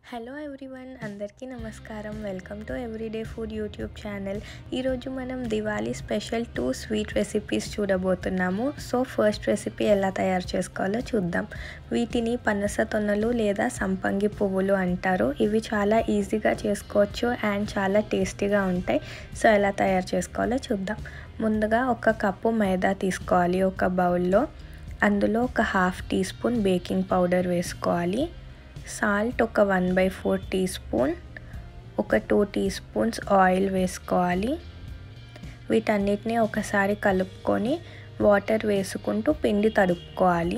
hello everyone అందరికీ నమస్కారం welcome to everyday food YouTube channel ఈరోజు మనం Diwali special two sweet recipes చూడబోతున్నాము సో ఫస్ట్ రెసిపీ ఎలా తయారు చేసుకోవాలో చూద్దాం వీటిని పనస తొనలు లేదా సంపంగి పువ్వులు అంటారు ఇవి చాలా ఈజీగా చేసుకోవచ్చు అండ్ చాలా టేస్టీగా ఉంటాయి సో ఎలా తయారు చేసుకోవాలో చూద్దాం ముందుగా ఒక కప్పు మైదా తీసుకోవాలి ఒక బౌల్లో అందులో ఒక half teaspoon baking powder వేసుకోవాలి సాల్ట్ ఒక one by four teaspoon ఒక టూ టీ స్పూన్స్ ఆయిల్ వేసుకోవాలి వీటన్నిటిని ఒకసారి కలుపుకొని వాటర్ వేసుకుంటూ పిండి తడుపుకోవాలి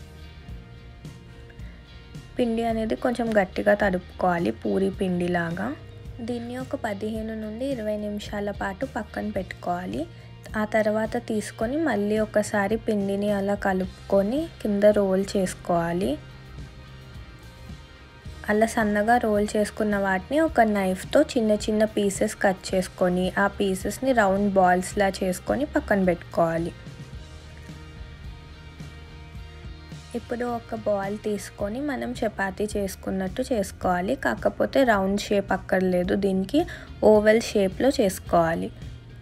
పిండి అనేది కొంచెం గట్టిగా తడుపుకోవాలి పూరి పిండిలాగా దీన్ని ఒక పదిహేను నుండి ఇరవై నిమిషాల పాటు పక్కన పెట్టుకోవాలి ఆ తర్వాత తీసుకొని మళ్ళీ ఒకసారి పిండిని అలా కలుపుకొని కింద రోల్ చేసుకోవాలి అలా సన్నగా రోల్ చేసుకున్న వాటిని ఒక నైఫ్తో చిన్న చిన్న పీసెస్ కట్ చేసుకొని ఆ పీసెస్ని రౌండ్ బాల్స్లా చేసుకొని పక్కన పెట్టుకోవాలి ఇప్పుడు ఒక బాల్ తీసుకొని మనం చపాతీ చేసుకున్నట్టు చేసుకోవాలి కాకపోతే రౌండ్ షేప్ అక్కర్లేదు దీనికి ఓవెల్ షేప్లో చేసుకోవాలి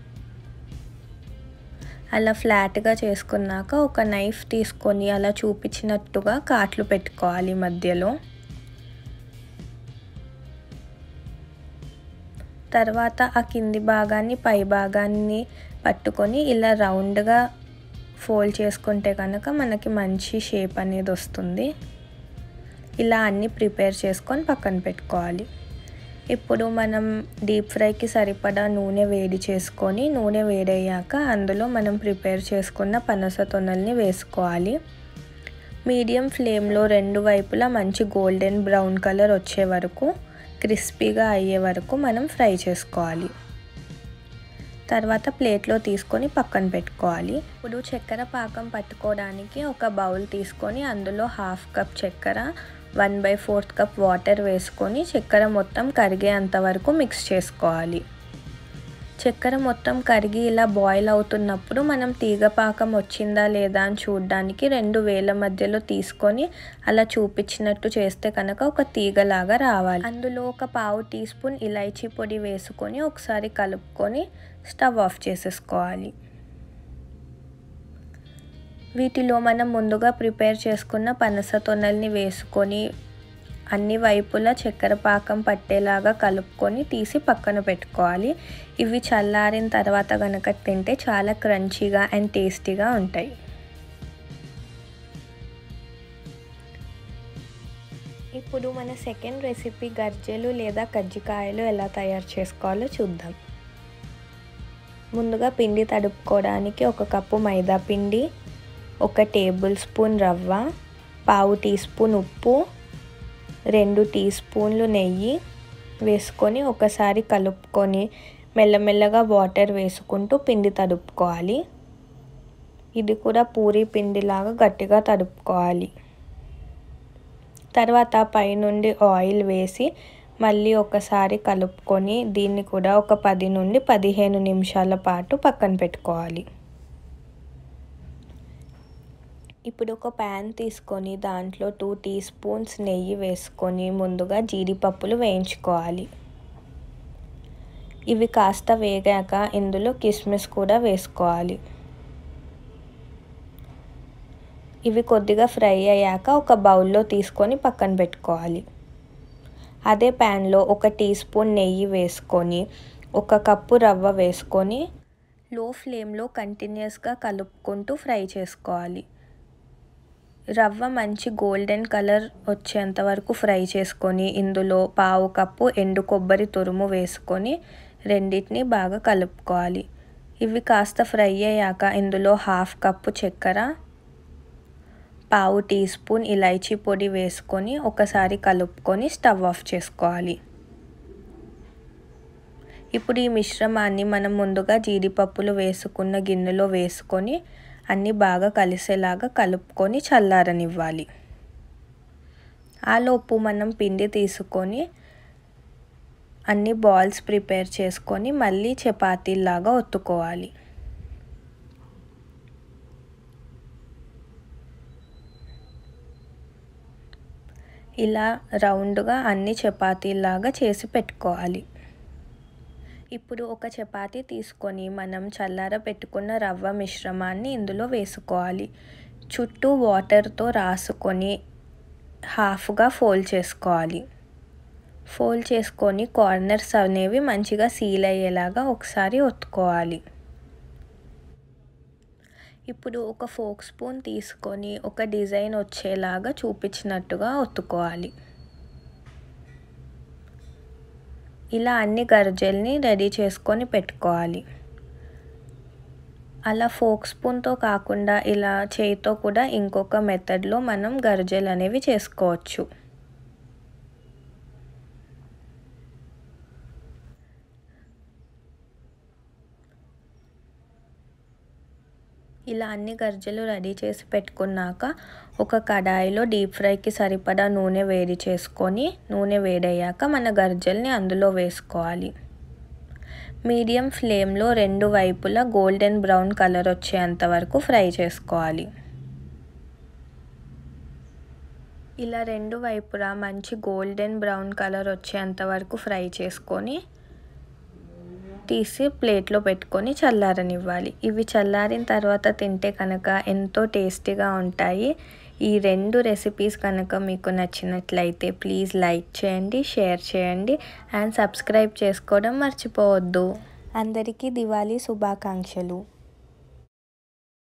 అలా ఫ్లాట్గా చేసుకున్నాక ఒక నైఫ్ తీసుకొని అలా చూపించినట్టుగా కాట్లు పెట్టుకోవాలి మధ్యలో తర్వాత ఆ కింది భాగాన్ని పై భాగాన్ని పట్టుకొని ఇలా రౌండ్గా ఫోల్డ్ చేసుకుంటే కనుక మనకి మంచి షేప్ అనేది వస్తుంది ఇలా అన్నీ ప్రిపేర్ చేసుకొని పక్కన పెట్టుకోవాలి ఇప్పుడు మనం డీప్ ఫ్రైకి సరిపడా నూనె వేడి చేసుకొని నూనె వేడయ్యాక అందులో మనం ప్రిపేర్ చేసుకున్న పనస తొనల్ని వేసుకోవాలి మీడియం ఫ్లేమ్లో రెండు వైపులా మంచి గోల్డెన్ బ్రౌన్ కలర్ వచ్చే వరకు క్రిస్పీగా అయ్యే వరకు మనం ఫ్రై చేసుకోవాలి తర్వాత ప్లేట్లో తీసుకొని పక్కన పెట్టుకోవాలి ఇప్పుడు చక్కెర పాకం పట్టుకోవడానికి ఒక బౌల్ తీసుకొని అందులో హాఫ్ కప్ చక్కెర one by fourth cup water వేసుకొని చక్కెర మొత్తం కరిగేంత వరకు మిక్స్ చేసుకోవాలి చక్కెర మొత్తం కరిగి ఇలా బాయిల్ అవుతున్నప్పుడు మనం తీగ పాకం వచ్చిందా లేదా అని చూడడానికి రెండు వేల మధ్యలో తీసుకొని అలా చూపించినట్టు చేస్తే కనుక ఒక తీగలాగా రావాలి అందులో ఒక పావు టీ స్పూన్ ఇలైచీ పొడి వేసుకొని ఒకసారి కలుపుకొని స్టవ్ ఆఫ్ చేసేసుకోవాలి వీటిలో మనం ముందుగా ప్రిపేర్ చేసుకున్న పనస తొనల్ని వేసుకొని అన్ని వైపులా చక్కెర పాకం పట్టేలాగా కలుపుకొని తీసి పక్కన పెట్టుకోవాలి ఇవి చల్లారిన తర్వాత కనుక తింటే చాలా క్రంచీగా అండ్ టేస్టీగా ఉంటాయి ఇప్పుడు మన సెకండ్ రెసిపీ గర్జెలు లేదా కజ్జికాయలు ఎలా తయారు చేసుకోవాలో చూద్దాం ముందుగా పిండి తడుపుకోవడానికి ఒక కప్పు మైదా పిండి ఒక టేబుల్ స్పూన్ రవ్వ పావు టీ స్పూన్ ఉప్పు రెండు టీ స్పూన్లు నెయ్యి వేసుకొని ఒకసారి కలుపుకొని మెల్లమెల్లగా వాటర్ వేసుకుంటూ పిండి తడుపుకోవాలి ఇది కూడా పూరి పిండిలాగా గట్టిగా తడుపుకోవాలి తర్వాత పైనుండి ఆయిల్ వేసి మళ్ళీ ఒకసారి కలుపుకొని దీన్ని కూడా ఒక పది నుండి పదిహేను నిమిషాల పాటు పక్కన పెట్టుకోవాలి ఇప్పుడు ఒక ప్యాన్ తీసుకొని దాంట్లో టూ టీ స్పూన్స్ నెయ్యి వేసుకొని ముందుగా జీడిపప్పులు వేయించుకోవాలి ఇవి కాస్త వేగాక ఇందులో కిస్మిస్ కూడా వేసుకోవాలి ఇవి కొద్దిగా ఫ్రై అయ్యాక ఒక బౌల్లో తీసుకొని పక్కన పెట్టుకోవాలి అదే ప్యాన్లో ఒక టీ స్పూన్ నెయ్యి వేసుకొని ఒక కప్పు రవ్వ వేసుకొని లో ఫ్లేమ్లో కంటిన్యూస్గా కలుపుకుంటూ ఫ్రై చేసుకోవాలి రవ్వ మంచి గోల్డెన్ కలర్ వచ్చేంత వరకు ఫ్రై చేసుకొని ఇందులో పావు కప్పు ఎండు కొబ్బరి తురుము వేసుకొని రెండింటిని బాగా కలుపుకోవాలి ఇవి కాస్త ఫ్రై అయ్యాక ఇందులో హాఫ్ కప్పు చక్కెర పావు టీ స్పూన్ ఇలైచీ పొడి వేసుకొని ఒకసారి కలుపుకొని స్టవ్ ఆఫ్ చేసుకోవాలి ఇప్పుడు ఈ మిశ్రమాన్ని మనం ముందుగా జీడిపప్పులు వేసుకున్న గిన్నెలో వేసుకొని అన్నీ బాగా కలిసేలాగా కలుపుకొని చల్లారనివ్వాలి ఆలోపు మనం పిండి తీసుకొని అన్ని బాల్స్ ప్రిపేర్ చేసుకొని మళ్ళీ చపాతీలాగా ఒత్తుకోవాలి ఇలా రౌండ్గా అన్ని చపాతీలాగా చేసి పెట్టుకోవాలి ఇప్పుడు ఒక చపాతీ తీసుకొని మనం చల్లార పెట్టుకున్న రవ్వ మిశ్రమాన్ని ఇందులో వేసుకోవాలి చుట్టూ వాటర్తో రాసుకొని హాఫ్గా ఫోల్డ్ చేసుకోవాలి ఫోల్డ్ చేసుకొని కార్నర్స్ అనేవి మంచిగా సీల్ అయ్యేలాగా ఒకసారి ఒత్తుకోవాలి ఇప్పుడు ఒక ఫోక్ స్పూన్ తీసుకొని ఒక డిజైన్ వచ్చేలాగా చూపించినట్టుగా ఒత్తుకోవాలి ఇలా అన్ని గర్జెల్ని రెడీ చేసుకొని పెట్టుకోవాలి అలా ఫోక్ స్పూన్తో కాకుండా ఇలా చేయితో కూడా ఇంకొక మెథడ్లో మనం గర్జెలు అనేవి చేసుకోవచ్చు ఇలా అన్ని గర్జెలు రెడీ చేసి పెట్టుకున్నాక ఒక కడాయిలో డీప్ ఫ్రైకి సరిపడా నూనె వేడి చేసుకొని నూనె వేడయ్యాక మన గర్జెల్ని అందులో వేసుకోవాలి మీడియం ఫ్లేమ్లో రెండు వైపులా గోల్డెన్ బ్రౌన్ కలర్ వచ్చేంత వరకు ఫ్రై చేసుకోవాలి ఇలా రెండు వైపులా మంచి గోల్డెన్ బ్రౌన్ కలర్ వచ్చేంత వరకు ఫ్రై చేసుకొని తీసి ప్లేట్లో పెట్టుకొని చల్లారనివ్వాలి ఇవి చల్లారిన తర్వాత తింటే కనుక ఎంతో టేస్టీగా ఉంటాయి ఈ రెండు రెసిపీస్ కనుక మీకు నచ్చినట్లయితే ప్లీజ్ లైక్ చేయండి షేర్ చేయండి అండ్ సబ్స్క్రైబ్ చేసుకోవడం మర్చిపోవద్దు అందరికీ దివాళీ శుభాకాంక్షలు